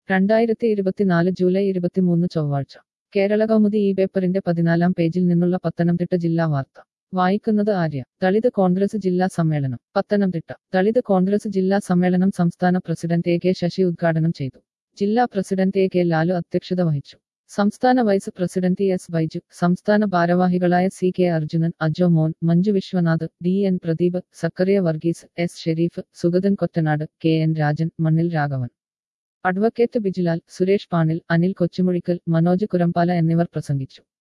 രണ്ടായിരത്തി ഇരുപത്തിനാല് ജൂലൈ ഇരുപത്തിമൂന്ന് ചൊവ്വാഴ്ച കേരള കൗമുദി ഈ പേപ്പറിന്റെ പതിനാലാം പേജിൽ നിന്നുള്ള പത്തനംതിട്ട ജില്ലാ വാർത്ത വായിക്കുന്നത് ആര്യ ദളിത് കോൺഗ്രസ് ജില്ലാ സമ്മേളനം പത്തനംതിട്ട ദളിത് കോൺഗ്രസ് ജില്ലാ സമ്മേളനം സംസ്ഥാന പ്രസിഡന്റ് എ കെ ശശി ഉദ്ഘാടനം ചെയ്തു ജില്ലാ പ്രസിഡന്റ് എ കെ ലാലു അധ്യക്ഷത വഹിച്ചു സംസ്ഥാന വൈസ് പ്രസിഡന്റ് എസ് ബൈജു സംസ്ഥാന ഭാരവാഹികളായ C K Arjunan Ajo Mon Manju Viswanath D N Pradeep Sakkariya Varghese S Sharif Sugathan Kottanad K N Rajan Mannil Raghavan advocate Bijulal Suresh Panil Anil Kochumuzhikkal Manoj Kurampala എന്നിവർ പ്രസംഗിച്ചു